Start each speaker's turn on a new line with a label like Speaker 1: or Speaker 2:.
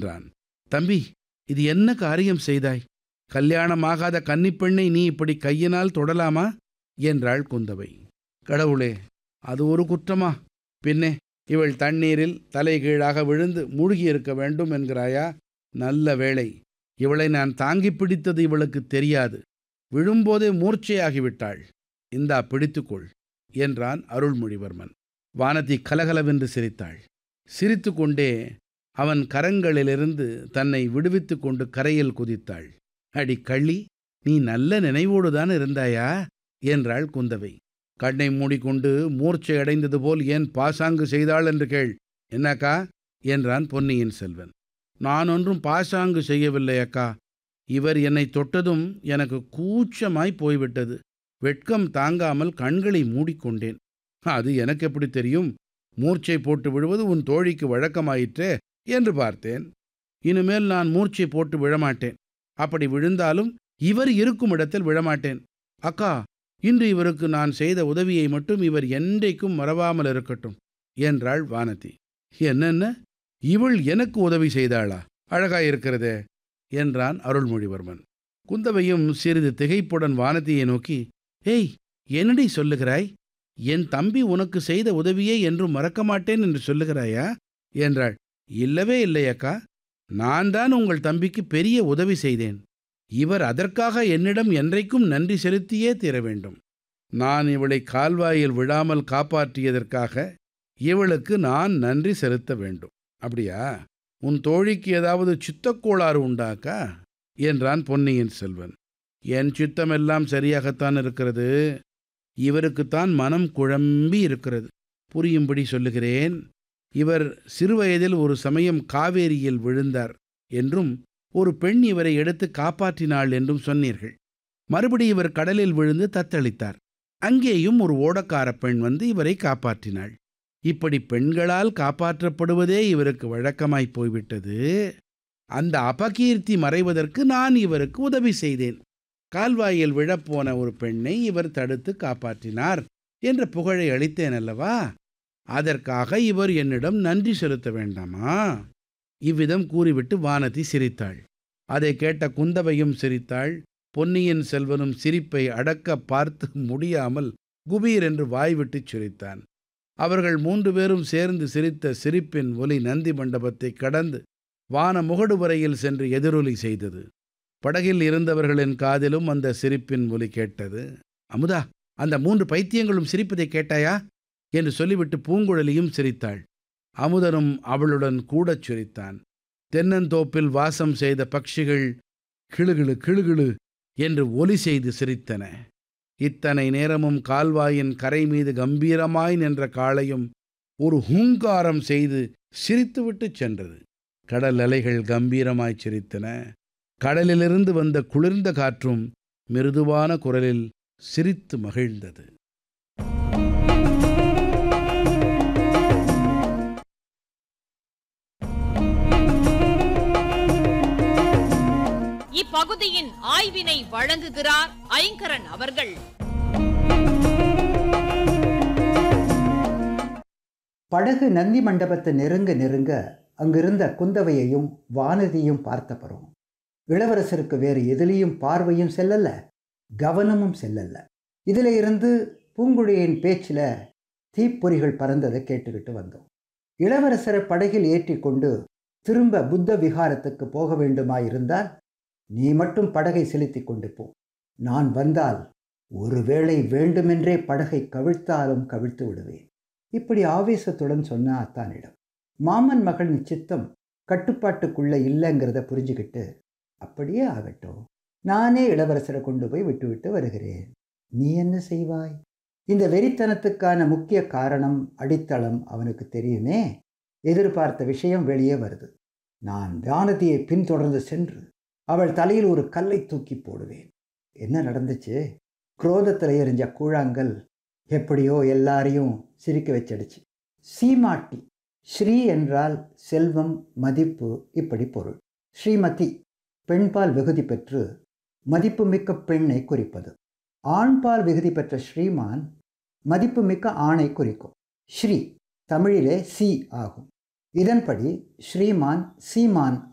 Speaker 1: என்றான் தம்பி இது என்ன காரியம் செய்தாய் கல்யாணமாகாத கன்னிப்பெண்ணை நீ இப்படி கையினால் தொடலாமா என்றாள் குந்தவை கடவுளே அது ஒரு குற்றமா பின்னே இவள் தண்ணீரில் தலைகீழாக விழுந்து மூழ்கியிருக்க வேண்டும் என்கிறாயா நல்ல வேளை இவளை நான் தாங்கி பிடித்தது இவளுக்கு தெரியாது விழும்போதே மூர்ச்சையாகிவிட்டாள் இந்தா பிடித்துக்கொள் என்றான் அருள்மொழிவர்மன் வானதி கலகலவென்று சிரித்தாள் சிரித்து கொண்டே அவன் கரங்களிலிருந்து தன்னை விடுவித்து கொண்டு கரையில் குதித்தாள் அடி கள்ளி நீ நல்ல நினைவோடுதான் இருந்தாயா என்றாள் குந்தவை கண்ணை மூடிக்கொண்டு மூர்ச்சை அடைந்தது போல் ஏன் பாசாங்கு செய்தாள் என்று கேள் என்னக்கா என்றான் பொன்னியின் செல்வன் நான் ஒன்றும் பாசாங்கு செய்யவில்லை அக்கா இவர் என்னை தொட்டதும் எனக்கு கூச்சமாய் போய்விட்டது வெட்கம் தாங்காமல் கண்களை மூடிக்கொண்டேன் அது எனக்கு எப்படி தெரியும் மூர்ச்சை போட்டு விழுவது உன் தோழிக்கு வழக்கமாயிற்றே என்று பார்த்தேன் இனிமேல் நான் மூர்ச்சை போட்டு விழமாட்டேன் அப்படி விழுந்தாலும் இவர் இருக்கும் இடத்தில் விழமாட்டேன் அக்கா இன்று இவருக்கு நான் செய்த உதவியை மட்டும் இவர் என்றைக்கும் மறவாமல் இருக்கட்டும் என்றாள் வானதி என்னென்ன இவள் எனக்கு உதவி செய்தாளா அழகாயிருக்கிறதே என்றான் அருள்மொழிவர்மன் குந்தவையும் சிறிது திகைப்புடன் வானதியை நோக்கி ஏய் என்னடி சொல்லுகிறாய் என் தம்பி உனக்கு செய்த உதவியை என்றும் மறக்க மாட்டேன் என்று சொல்லுகிறாயா என்றாள் இல்லவே இல்லை அக்கா நான் தான் உங்கள் தம்பிக்கு பெரிய உதவி செய்தேன் இவர் அதற்காக என்னிடம் என்றைக்கும் நன்றி செலுத்தியே தீர வேண்டும் நான் இவளை கால்வாயில் விழாமல் காப்பாற்றியதற்காக இவளுக்கு நான் நன்றி செலுத்த வேண்டும் அப்படியா உன் தோழிக்கு ஏதாவது சித்தக்கோளாறு உண்டாக்கா என்றான் பொன்னியின் செல்வன் என் சித்தமெல்லாம் சரியாகத்தான் இருக்கிறது இவருக்குத்தான் மனம் குழம்பி இருக்கிறது புரியும்படி சொல்லுகிறேன் இவர் சிறுவயதில் ஒரு சமயம் காவேரியில் விழுந்தார் என்றும் ஒரு பெண் இவரை எடுத்து காப்பாற்றினாள் என்றும் சொன்னீர்கள் மறுபடி இவர் கடலில் விழுந்து தத்தளித்தார் அங்கேயும் ஒரு ஓடக்கார பெண் வந்து இவரை காப்பாற்றினாள் இப்படி பெண்களால் காப்பாற்றப்படுவதே இவருக்கு வழக்கமாய் போய்விட்டது அந்த அபகீர்த்தி மறைவதற்கு நான் இவருக்கு உதவி செய்தேன் கால்வாயில் விழப்போன ஒரு பெண்ணை இவர் தடுத்து காப்பாற்றினார் என்ற புகழை அளித்தேன் அல்லவா அதற்காக இவர் என்னிடம் நன்றி செலுத்த வேண்டாமா இவ்விதம் கூறிவிட்டு வானதி சிரித்தாள் அதை கேட்ட குந்தவையும் சிரித்தாள் பொன்னியின் செல்வனும் சிரிப்பை அடக்க பார்த்து முடியாமல் குபீர் என்று வாய்விட்டு சிரித்தான் அவர்கள் மூன்று பேரும் சேர்ந்து சிரித்த சிரிப்பின் ஒலி நந்தி மண்டபத்தை கடந்து வான முகடு வரையில் சென்று எதிரொலி செய்தது படகில் இருந்தவர்களின் காதிலும் அந்த சிரிப்பின் ஒலி கேட்டது அமுதா அந்த மூன்று பைத்தியங்களும் சிரிப்பதை கேட்டாயா என்று சொல்லிவிட்டு பூங்குழலியும் சிரித்தாள் அமுதனும் அவளுடன் கூடச் சிரித்தான் தென்னந்தோப்பில் வாசம் செய்த பட்சிகள் கிளுகிழு கிளுகிழு என்று ஒலி செய்து சிரித்தன இத்தனை நேரமும் கால்வாயின் கரை மீது கம்பீரமாய் நின்ற காளையும் ஒரு ஹூங்காரம் செய்து சிரித்துவிட்டு சென்றது கடல் அலைகள் கம்பீரமாய் சிரித்தன கடலிலிருந்து வந்த குளிர்ந்த காற்றும் மிருதுவான குரலில் சிரித்து மகிழ்ந்தது
Speaker 2: இப்பகுதியின் ஆய்வினை வழங்குகிறார் ஐங்கரன் அவர்கள்
Speaker 3: படகு நந்தி மண்டபத்தை நெருங்க நெருங்க அங்கிருந்த குந்தவையையும் வானதியும் பார்த்தப்பறம் இளவரசருக்கு வேறு எதிலையும் பார்வையும் செல்லல கவனமும் செல்லல இதில் இருந்து பூங்குழியின் பேச்சில் தீப்பொறிகள் பறந்ததை கேட்டுக்கிட்டு வந்தோம் இளவரசரை படகில் ஏற்றி கொண்டு திரும்ப புத்த விகாரத்துக்கு போக வேண்டுமாயிருந்தால் நீ மட்டும் படகை செலுத்தி கொண்டு போ நான் வந்தால் ஒருவேளை வேண்டுமென்றே படகை கவிழ்த்தாலும் கவிழ்த்து விடுவேன் இப்படி ஆவேசத்துடன் சொன்ன அத்தானிடம் மாமன் மகளின் சித்தம் கட்டுப்பாட்டுக்குள்ள இல்லைங்கிறத புரிஞ்சுக்கிட்டு அப்படியே ஆகட்டும் நானே இளவரசரை கொண்டு போய் விட்டுவிட்டு வருகிறேன் நீ என்ன செய்வாய் இந்த வெறித்தனத்துக்கான முக்கிய காரணம் அடித்தளம் அவனுக்கு தெரியுமே எதிர்பார்த்த விஷயம் வெளியே வருது நான் வானதியை பின்தொடர்ந்து சென்று அவள் தலையில் ஒரு கல்லை தூக்கி போடுவேன் என்ன நடந்துச்சு குரோதத்தில் எரிஞ்ச கூழாங்கல் எப்படியோ எல்லாரையும் சிரிக்க வச்சிடுச்சு சீமாட்டி ஸ்ரீ என்றால் செல்வம் மதிப்பு இப்படி பொருள் ஸ்ரீமதி பெண்பால் விகுதி பெற்று மதிப்புமிக்க பெண்ணை குறிப்பது ஆண்பால் விகுதி பெற்ற ஸ்ரீமான் மதிப்புமிக்க ஆணை குறிக்கும் ஸ்ரீ தமிழிலே சி ஆகும் இதன்படி ஸ்ரீமான் சீமான்